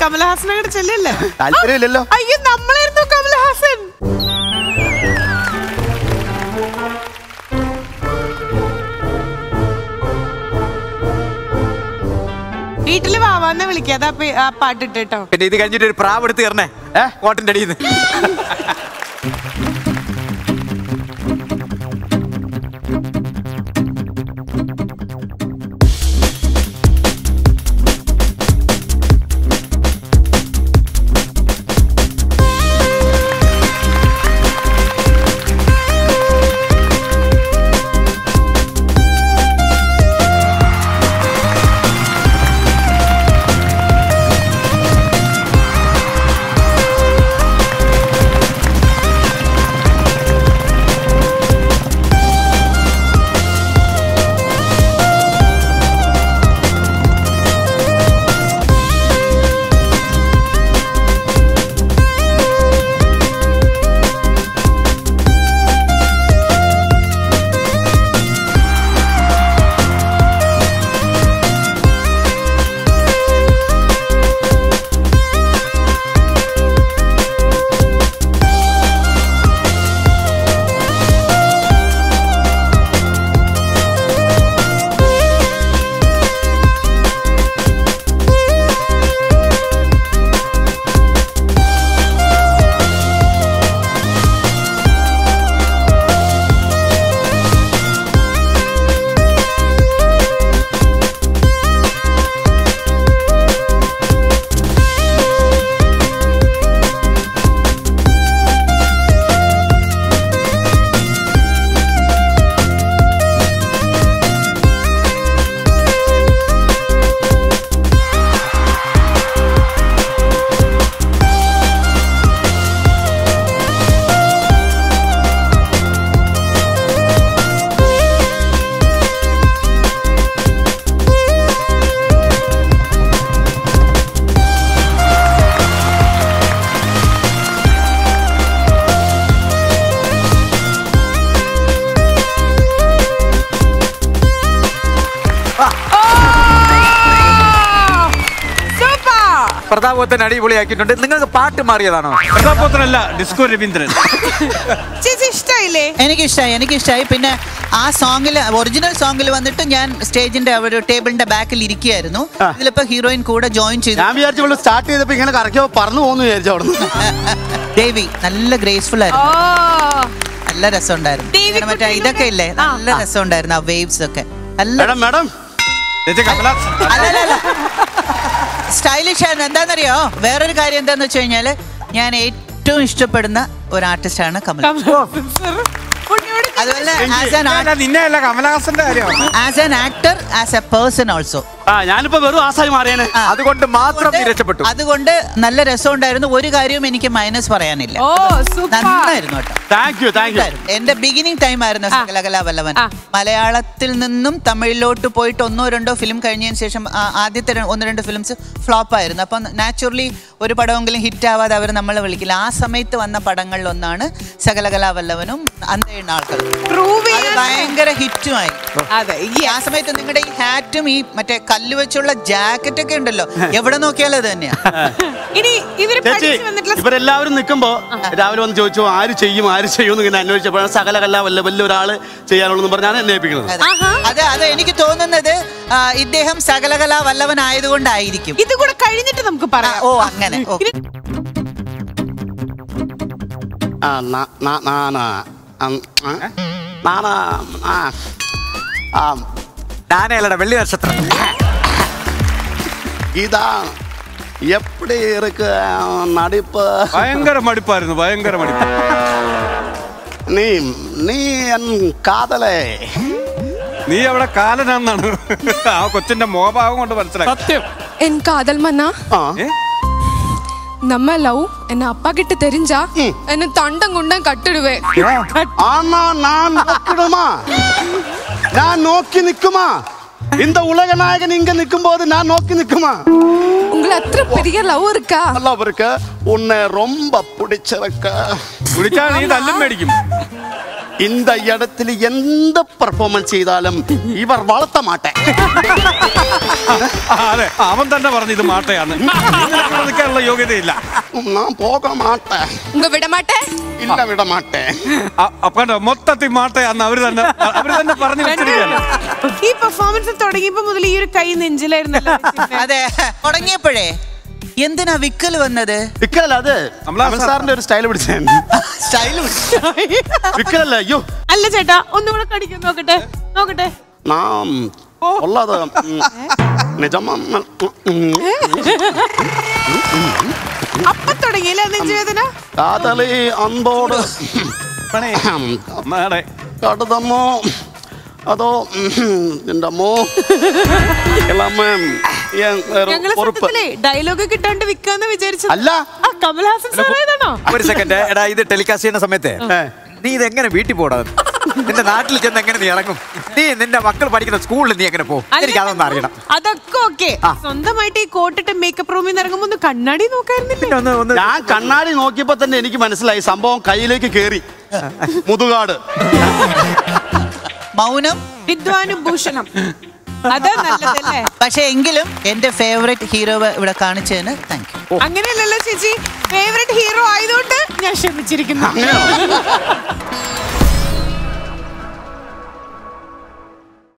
കമലഹാസൻ അങ്ങോട്ട് ചെല്ലല്ലേ താല്പര്യമില്ലല്ലോ അയ്യോ നമ്മളായിരുന്നു കമലഹാസൻ വീട്ടില് വാവാന്ന് വിളിക്കാതെ ആ പേ- ആ പാട്ടിട്ട് കേട്ടോ പിന്നെ ഇത് കഴിഞ്ഞിട്ട് ഒരു പ്രാവ് എടുത്ത് തരണേ ഏ കോട്ടിന്റെ അടിയിൽ നിന്ന് സൂപ്പർ പ്രതാപത്തിന് അടിപൊളിയാക്കിയിട്ടുണ്ട് നിങ്ങൾക്ക് പാട്ട് മാറിയതാണോ പ്രതാപോത്തനല്ല ഡിസ്കോ രവീന്ദ്രൻ ചേച്ചി ഇഷ്ടായില്ലേ എനിക്കിഷ്ടമായി എനിക്കിഷ്ടമായി പിന്നെ ആ സോങ്ങിൽ ഒറിജിനൽ സോങ്ങിൽ വന്നിട്ട് ഞാൻ സ്റ്റേജിന്റെ ഒരു ടേബിളിന്റെ ബാക്കിൽ ഇരിക്കുകയായിരുന്നു ഇതിലിപ്പോ ഹീറോയിൻ കൂടെ ജോയിൻ ചെയ്തു ഞാൻ വിചാരിച്ചു സ്റ്റാർട്ട് ചെയ്തപ്പോ ഇങ്ങനെ കറക്കിയപ്പോ പറന്നു പോകുന്നു വിചാരിച്ചു അവിടെ ദേവി നല്ല ഗ്രേസ്ഫുൾ ഓ ആയിരുന്നു നല്ല രസമുണ്ടായിരുന്നു ദേവി ഇങ്ങനെ മറ്റേ കുട്ടി ഇതൊക്കെ ഇല്ലേ ആ, നല്ല രസമുണ്ടായിരുന്നു ആ വേവ്സ് ഒക്കെ നല്ല മേഡം മേഡം ചേച്ചി കമലഹാസൻ സ്റ്റൈലിഷ് ആയിരുന്നു എന്താണെന്നറിയോ വേറൊരു കാര്യം എന്താന്ന് വെച്ച് കഴിഞ്ഞാല് ഞാൻ ഏറ്റവും ഇഷ്ടപ്പെടുന്ന ഒരു ആർട്ടിസ്റ്റാണ് കമൽ കമലഹാസൻ sir. പുള്ളിയോട് അതുപോലെ ആസ് ആൻ അല്ല, നിന്നെ അല്ല കമലഹാസന്റെ കാര്യമാണ് as an actor as a person also ആ ഞാനിപ്പോ വെറും ആസായി മാറിയേനെ അതുകൊണ്ട് മാത്രം നീ രക്ഷപ്പെട്ടു അതുകൊണ്ട് നല്ല രസമുണ്ടായിരുന്നു ഒരു കാര്യവും എനിക്ക് മൈനസ് പറയാനില്ല ഓ സൂപ്പർ നന്നായിരുന്നു കേട്ടോ താങ്ക് യു താങ്ക് യു എന്റെ ബിഗിനിങ് ടൈം ആയിരുന്നു സകലകലാ വല്ലവൻ ആ. മലയാളത്തിൽ നിന്നും തമിഴിലോട്ട് പോയിട്ട് ഒന്നോ രണ്ടോ ഫിലിം കഴിഞ്ഞതിന് ശേഷം ആ, ആദ്യത്തെ ര- ഒന്ന് രണ്ട് ഫിലിംസ് ഫ്ലോപ്പ് ആയിരുന്നു അപ്പം നാച്ചുറലി ഒരു പടമെങ്കിലും ഹിറ്റ് ആവാതെ അവർ നമ്മളെ വിളിക്കില്ല ആ സമയത്ത് വന്ന പടങ്ങളിൽ ഒന്നാണ് സകലകലാ വല്ലവനും അന്തയുന്ന ആൾക്കാർ പ്രൂവ് അത് ചെയ്യാൻ ഭയങ്കര ഹിറ്റുമായി അതെ ഈ ആ സമയത്ത് നിങ്ങളുടെ ഈ ഹാറ്റും ഈ മറ്റേ കല്ല് വെച്ചുള്ള ജാക്കറ്റ് ഒക്കെ ഉണ്ടല്ലോ എവിടെ നോക്കിയാലും അത് തന്നെയാ ഇനി ഇവര് ചേച്ചി പഠിച്ചു വന്നിട്ടുള്ള ഇവരെല്ലാവരും നിൽക്കുമ്പോ രാവിലെ വന്ന് ചോദിച്ചു ആര് ചെയ്യും ആര് ചെയ്യും എന്ന് ഇങ്ങനെ അന്വേഷിച്ചപ്പോഴാണ് സകല കല്ല വല്ല വലിയ ഒരാള് ചെയ്യാനുള്ളതെന്ന് പറഞ്ഞാണ് എന്നെ ഏൽപ്പിക്കുന്നത് അതെ. അത് അത് എനിക്ക് തോന്നുന്നത് ആ, ഇദ്ദേഹം സകലകലാ വല്ലവനായതുകൊണ്ടായിരിക്കും ഇത് കൂടെ കഴിഞ്ഞിട്ട് നമുക്ക് ആ, പറയാം ഓ അങ്ങനെ ഓ. ഇനി ആ നാ- നാ- നാനാ. അം, ആ? നാനാ, ആ. ആ, ഞാനേലട വെള്ളി നക്ഷത്രം ഇതാ എപ്പടി ഇருக்கு നടിപ്പ് ഭയങ്കര മടുപ്പായിരുന്നു ഭയങ്കര മടുപ്പ് നീ നീ എൻ കാതലേ നീ അവിടെ കാലനാന്നാണ് ആ കൊച്ചിന്റെ മോഭാവം കൊണ്ട് മനസ്സിലാക്കി സത്യം என் காதல் மன்னா ആ ഏ? நம்ம லவ் என்ன அப்பா கிட்ட தெரிஞ்சா என்ன தண்டம் குண்டம் கட்டுடுவேன் ஆனா நான் நோக்கிடுமா நான் நோக்கி நிக்குமா இந்த உலக நாயகன் இங்க நிக்கும் போது நான் நோக்கி நிக்குமா உங்களை அത്ര பெரிய லவ் இருக்கா நல்லா இருக்கு உன்னை ரொம்ப பிடிச்சிருக்க വിളിച്ചാൽ നീ തല്ലും മേടിക്കും இந்த இடத்துல எந்த പെർഫോമൻസ് ചെയ്താലും ഇവർ വളർത്ത മാട്ടെ ആ, അതെ അവൻ തന്നെ പറഞ്ഞു ഇത് മാട്ടയാണ് നിനക്ക് ഇവിടെ നിൽക്കാനുള്ള യോഗ്യതയില്ല ഞാൻ പോക മാട്ടെ உங்க விட மாட்டேன் ഇല്ല വിട മാട്ടെ അ- അപ്പൊ കണ്ടോ മൊത്തത്തിൽ മാട്ടയാന്ന് അവര് തന്നെ അവര് തന്നെ പറഞ്ഞു വെച്ചിരിക്കുകയാണ് ഈ പെർഫോമൻസ് തുടങ്ങിയപ്പോ മുതൽ ഈ ഒരു കൈ നെഞ്ചിലായിരുന്നല്ലോ വെച്ചിരുന്നെ. അതെ തുടങ്ങിയപ്പോഴേ എന്തിനാ വിക്കൽ വന്നത് വിക്കലല്ല അത് നമ്മളാ അമൽ സാറിന്റെ ഒരു സ്റ്റൈൽ പിടിച്ചേ സ്റ്റൈൽ വിക്കലല്ല അയ്യോ അല്ല ചേട്ടാ ഒന്നുകൂടെ കടിക്കും നോക്കട്ടെ നോക്കട്ടെ നാം ഉള്ളത് നിജമാ അപ്പൊ തുടങ്ങിയില്ലേ നെഞ്ചുവേദന കാതലി അൻപോട് മാടെ കടുതമ്മോ അതോ നിന്റെ അമ്മോ എല്ലാമേ ഏൻ വേറെ ഞങ്ങള് പൊറുപ്പ് സത്യത്തിലേ ഡയലോഗ് കിട്ടാണ്ട് വിൽക്കാന്ന് വിചാരിച്ചത് അല്ല ആ കമൽഹാസൻ സാറേതാണോ ഒരു സെക്കൻഡ് എടാ ഇത് ടെലികാസ്റ്റ് ചെയ്യുന്ന സമയത്ത് ഏ. നീ ഇത് എങ്ങനെ വീട്ടിൽ പോടാ നിന്റെ നാട്ടിൽ ചെന്ന് എങ്ങനെ നീ ഇറങ്ങും നീ നിന്റെ മക്കൾ പഠിക്കുന്ന സ്കൂളിൽ നീ എങ്ങനെ പോകും എനിക്ക് അതൊന്നും അറിയണം അതൊക്കെ ഓക്കെ ആ. സ്വന്തമായിട്ട് ഈ കോട്ടിട്ട് മേക്കപ്പ് റൂമിൽ നിന്ന് ഇറങ്ങുമ്പോ ഒന്ന് കണ്ണാടി നോക്കായിരുന്നില്ലേ പിന്നെ ഒന്ന് ഒന്ന് ഞാൻ കണ്ണാടി നോക്കിയപ്പോ തന്നെ എനിക്ക് മനസ്സിലായി സംഭവം കയ്യിലേക്ക് കേറി മുതുകാട് മൗനം വിദ്വാനും ഭൂഷണം അതാ നല്ലതല്ലേ പക്ഷെ എങ്കിലും എന്റെ ഫേവറേറ്റ് ഹീറോ ഇവിടെ കാണിച്ചതിന് താങ്ക് യു അങ്ങനെയല്ലല്ലോ ചേച്ചി ഫേവറേറ്റ് ഹീറോ ആയതുകൊണ്ട് ഞാൻ ക്ഷമിച്ചിരിക്കുന്നു അങ്ങനെയാണോ